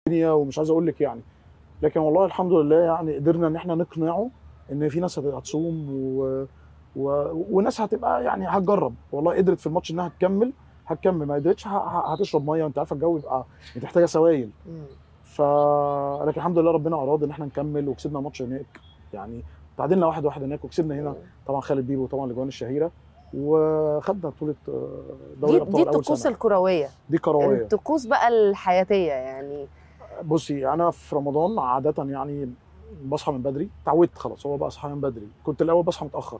الدنيا ومش عايز اقول لك يعني لكن والله الحمد لله يعني قدرنا ان احنا نقنعه ان في ناس هتصوم و... و... وناس هتبقى يعني هتجرب والله قدرت في الماتش انها تكمل هتكمل ما قدرتش ه... ه- هتشرب ميه وانت عارفه الجو يبقى انت محتاجه سوائل مم. ف لكن الحمد لله ربنا اراد ان احنا نكمل وكسبنا ماتش هناك يعني تعادلنا واحد واحد هناك وكسبنا هنا طبعا خالد بيبو طبعا الاجوان الشهيره وخدنا بطوله آه، دوري دي الابطال دي اول الطقوس سنه الكرويه دي كرويه الطقوس بقى الحياتيه يعني بصي انا في رمضان عاده يعني بصحى من بدري اتعودت خلاص هو بقى صحيان بدري كنت الاول بصحى متاخر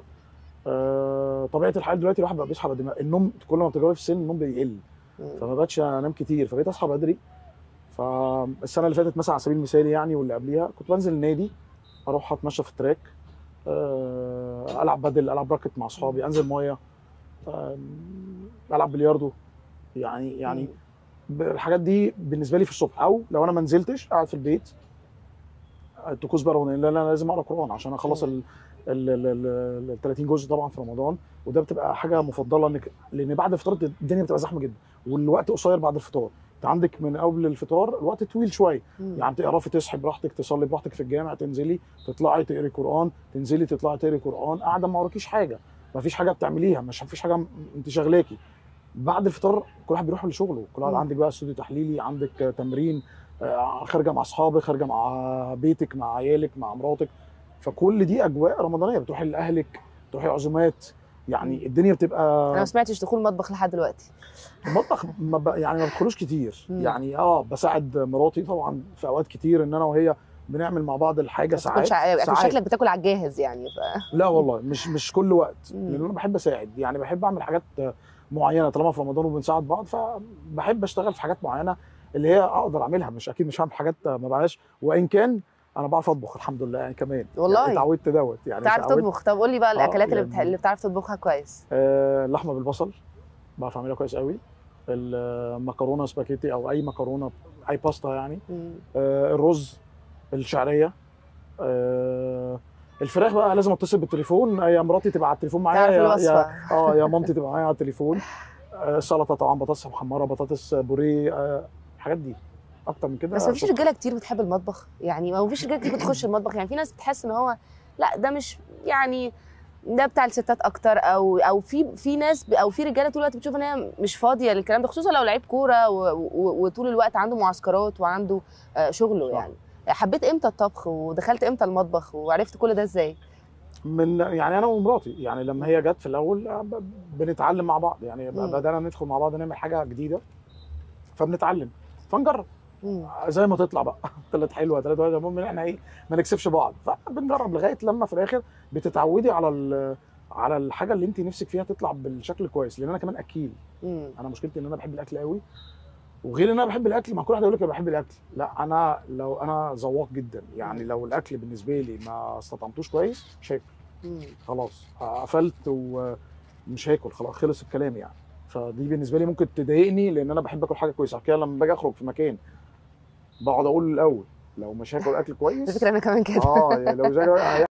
أه طبيعه الحال دلوقتي الواحد بقى بيصحى بدري النوم كل ما بتجربي في السن النوم بيقل مم. فما بقتش انام كتير فبقيت اصحى بدري فالسنه اللي فاتت مثلا على سبيل المثال يعني واللي قبليها كنت بنزل النادي اروح اتمشى في التراك أه العب بدل العب راكت مع اصحابي انزل ميه آم، العب بلياردو يعني يعني مم. ب- الحاجات دي بالنسبه لي في الصبح او لو انا ما نزلتش قاعد في البيت الطقوس بقى رمضان لان انا لازم اقرا قران عشان اخلص ال ال ال- ال- ال 30 جزء طبعا في رمضان وده بتبقى حاجه مفضله انك لان بعد الفطار الدنيا بتبقى زحمه جدا والوقت قصير بعد الفطار انت عندك من قبل الفطار الوقت طويل شويه مم. يعني تقرفي تصحي براحتك تصلي براحتك في الجامع تنزلي تطلعي تقري قران تنزلي تطلعي تقري قران قاعده ما وراكيش حاجه ما فيش حاجه بتعمليها مش فيش حاجه م- انت شغلاكي بعد الفطار كل واحد بيروح لشغله كل واحد مم. عندك بقى استوديو تحليلي عندك آه، تمرين آه، خارجه مع اصحابك خارجه مع بيتك مع عيالك مع مراتك فكل دي اجواء رمضانيه بتروحي لاهلك تروحي عزومات يعني الدنيا بتبقى انا ما سمعتش دخول مطبخ لحد دلوقتي المطبخ ما ب... يعني ما بدخلوش كتير مم. يعني اه بساعد مراتي طبعا في اوقات كتير ان انا وهي بنعمل مع بعض الحاجه ما ساعات بتاكلش ع- ساعات شكلك بتاكل على الجاهز يعني ف... لا والله مش مش كل وقت مم. لان انا بحب اساعد يعني بحب اعمل حاجات معينه طالما في رمضان وبنساعد بعض فبحب اشتغل في حاجات معينه اللي هي اقدر اعملها مش اكيد مش هعمل حاجات ما بعملهاش وان كان انا بعرف اطبخ الحمد لله يعني كمان والله؟ يعني اتعودت دوت يعني بتعرف اتعودت- تطبخ طب قول لي بقى آه، الاكلات اللي, بتح... يعني- اللي بتعرف تطبخها كويس آه لحمه بالبصل بعرف اعملها كويس قوي المكرونه سباكيتي او اي مكرونه اي باستا يعني مم. آه، الرز الشعريه آه، الفراخ بقى لازم اتصل بالتليفون يا مراتي تبقى على التليفون معايا تعرف يا الوصفة. يا اه يا مامتي تبقى معايا على التليفون آه، سلطه طبعا بطاطس محمره بطاطس بوريه آه، الحاجات دي اكتر من كده بس مفيش شكراً. رجاله كتير بتحب المطبخ يعني ما فيش رجاله كتير بتخش المطبخ يعني في ناس بتحس ان هو لا ده مش يعني ده بتاع الستات اكتر او او في في ناس ب- او في رجاله طول الوقت بتشوف ان هي مش فاضيه للكلام ده خصوصا لو لعيب كوره و- و- وطول الوقت عنده معسكرات وعنده آه، شغله صح. يعني حبيت امتى الطبخ ودخلت امتى المطبخ وعرفت كل ده ازاي من يعني انا ومراتي يعني لما هي جت في الاول آه، ب- بنتعلم مع بعض يعني مم. بدانا ندخل مع بعض نعمل حاجه جديده فبنتعلم فنجرب مم. زي ما تطلع بقى طلعت حلوه طلعت وحشه المهم ان احنا ايه ما نكسبش بعض فبنجرب لغايه لما في الاخر بتتعودي على ال- على الحاجه اللي انت نفسك فيها تطلع بالشكل كويس لان انا كمان اكيل مم. انا مشكلتي ان انا بحب الاكل قوي وغير ان انا بحب الاكل ما كل واحد يقول لك انا بحب الاكل لا انا لو انا ذواق جدا يعني لو الاكل بالنسبه لي ما استطعمتوش كويس مش هاكل مم. خلاص قفلت ومش هاكل خلاص خلص الكلام يعني فدي بالنسبه لي ممكن تضايقني لان انا بحب اكل حاجه كويسه عشان كده لما باجي اخرج في مكان بقعد اقول الاول لو مش هاكل اكل كويس على فكره انا كمان كده اه يعني لو مش هاكل